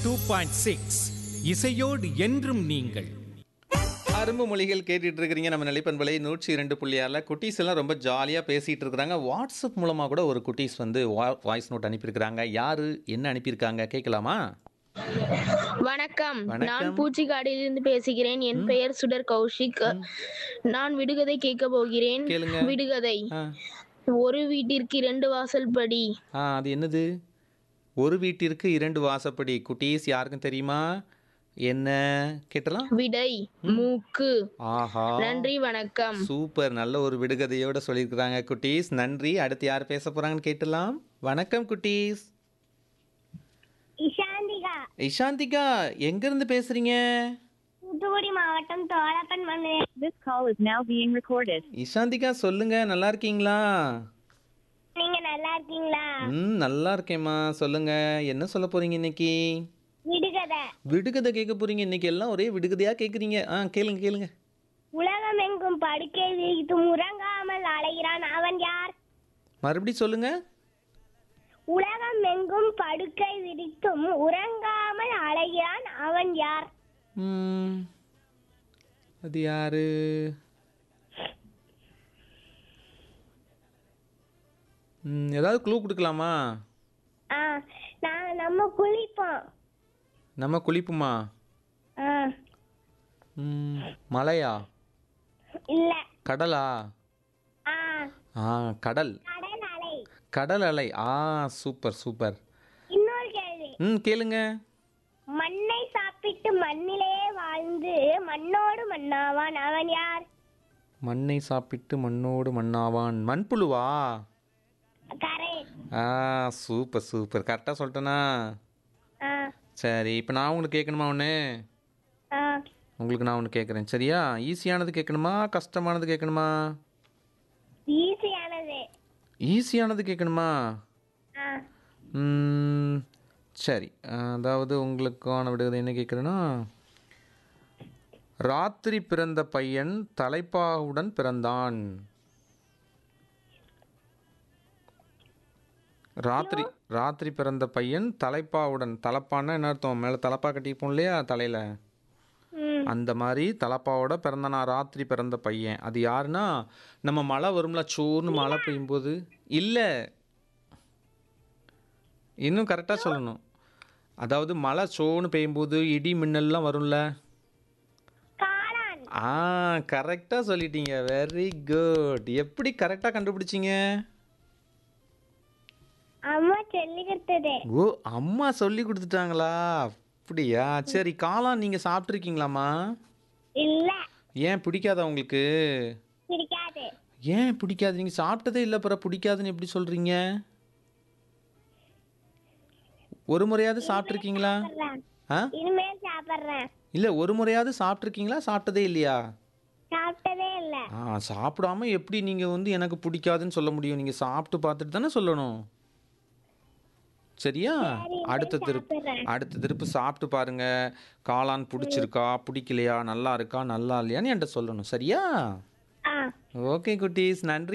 Two point six இசையோடு என்றும் நீங்கள் அரும்பு மொழிகள் கேட்டுட்டு இருக்கிறீங்க நம்ம நிலைப்பண்பலை நூற்றி இரண்டு புள்ளி ஆறில் குட்டீஸ் எல்லாம் ரொம்ப ஜாலியாக பேசிகிட்டு இருக்கிறாங்க வாட்ஸ்அப் மூலமாக கூட ஒரு குட்டீஸ் வந்து வாய்ஸ் நோட் அனுப்பியிருக்கிறாங்க யாரு என்ன அனுப்பியிருக்காங்க கேட்கலாமா வணக்கம் வணக்கம். நான் பூச்சிக்காடிலிருந்து பேசுகிறேன் என் பெயர் சுடர் கௌஷிக் நான் விடுகதை கேட்க போகிறேன் கேளுங்க. விடுகதை ஆ ஒரு வீட்டிற்கு இரண்டு வாசல் படி ஆ அது என்னது ஒரு வீட்டிற்கு இரண்டு வாசப்படி குட்டீஸ் யாருக்கும் தெரியுமா என்ன கேட்டலாம் விடை மூக்கு ஆஹா நன்றி வணக்கம் சூப்பர் நல்ல ஒரு விடுகதையோட சொல்லியிருக்கிறாங்க குட்டீஸ் நன்றி அடுத்து யார் பேச போறாங்கன்னு கேட்டலாம் வணக்கம் குட்டீஸ் இஷாந்திகா இஷாந்திகா எங்கேருந்து பேசுறீங்க தூத்துக்குடி மாவட்டம் தோழப்பன் மண்ணு This call is now being recorded. இஷாந்திகா சொல்லுங்க நல்லா இருக்கீங்களா நீங்க நல்லா இருக்கீங்களா ம் நல்லா இருக்கேம்மா சொல்லுங்க என்ன சொல்ல போறீங்க இன்னைக்கு விடுகதை விடுகதை கேட்க போறீங்க இன்னைக்கு எல்லாம் ஒரே விடுகதையா கேட்குறீங்க ஆ கேளுங்க கேளுங்க உலகம் எங்கும் படுக்கை விரித்து உறங்காமல் அலைகிறான் அவன் யார் மறுபடியும் சொல்லுங்க உலகம் எங்கும் படுக்கை விரித்தும் உறங்காமல் அலைகிறான் அவன் யார் ம், அது யாரு ம், ஏதாவது க்ளூ கொடுக்கலாமா ஆ நான் நம்ம குளிப்போம் நம்ம குளிப்புமா ஆ ம், மலையா இல்ல கடலா ஆ ஆ கடல் கடல் அலை கடல் அலை ஆ சூப்பர் சூப்பர் இன்னொரு கேள்வி ம் கேளுங்க மண்ணை சாப்பிட்டு மண்ணிலே வாழ்ந்து மண்ணோடு மண்ணாவான் அவன் யார் மண்ணை சாப்பிட்டு மண்ணோடு மண்ணாவான் மண்புழுவா கரெக்ட் ஆ சூப்பர் சூப்பர் கரெக்டாக சொல்லிட்டேனா ஆ சரி இப்போ நான் உங்களுக்கு கேட்கணுமா ஒன்று ஆ உங்களுக்கு நான் ஒன்று கேட்குறேன் சரியா ஈஸியானது கேட்கணுமா கஷ்டமானது கேட்கணுமா ஈஸியானது ஈஸியானது கேட்கணுமா ஆ ம், சரி அதாவது உங்களுக்கான விடுகதை என்ன கேட்குறேன்னா ராத்திரி பிறந்த பையன் தலைப்பாவுடன் பிறந்தான் ராத்திரி ராத்திரி பிறந்த பையன் தலைப்பாவுடன் தலப்பான்னா என்ன அர்த்தம் மேலே தலப்பா கட்டிப்போம் இல்லையா தலையில் ம் அந்த மாதிரி தலப்பாவோட பிறந்தானா ராத்திரி பிறந்த பையன் அது யாருன்னா நம்ம மழை வரும்ல சோர்னு மழை பெய்யும்போது இல்லை இன்னும் கரெக்டாக சொல்லணும் அதாவது மழை சோன்னு பெய்யும்போது இடி மின்னல்லாம் வரும்ல காளான் ஆ கரெக்டாக சொல்லிட்டீங்க வெரி குட் எப்படி கரெக்டாக கண்டுபிடிச்சீங்க அம்மா சொல்லி கொடுத்தது ஓ அம்மா சொல்லி கொடுத்துட்டாங்களா அப்படியா சரி காளான் நீங்கள் சாப்பிட்ருக்கீங்களாம்மா இல்ல ஏன் பிடிக்காதா உங்களுக்கு பிடிக்காது ஏன் பிடிக்காது நீங்கள் சாப்பிட்டதே இல்லை பிற பிடிக்காதுன்னு எப்படி சொல்கிறீங்க ஒரு முறையாவது சாப்பிட்ருக்கீங்களா சாப்பிடுறேன். ஆ இனிமேல் சாப்பிடுறேன் இல்லை ஒரு முறையாவது சாப்பிட்ருக்கீங்களா சாப்பிட்டதே இல்லையா சாப்பிட்டதே இல்ல ஆ சாப்பிடாம எப்படி நீங்கள் வந்து எனக்கு பிடிக்காதுன்னு சொல்ல முடியும் நீங்கள் சாப்பிட்டு பார்த்துட்டு தானே சொல்லணும் சரியா சரி, அடுத்த திருப்பு சாப்பிடுறேன். அடுத்த திருப்பு சாப்பிட்டு பாருங்க காளான் பிடிச்சிருக்கா பிடிக்கலையா நல்லா இருக்கா நல்லா இல்லையான்னு என்கிட்ட சொல்லணும் சரியா ஆ ஓகே குட்டீஸ் நன்றி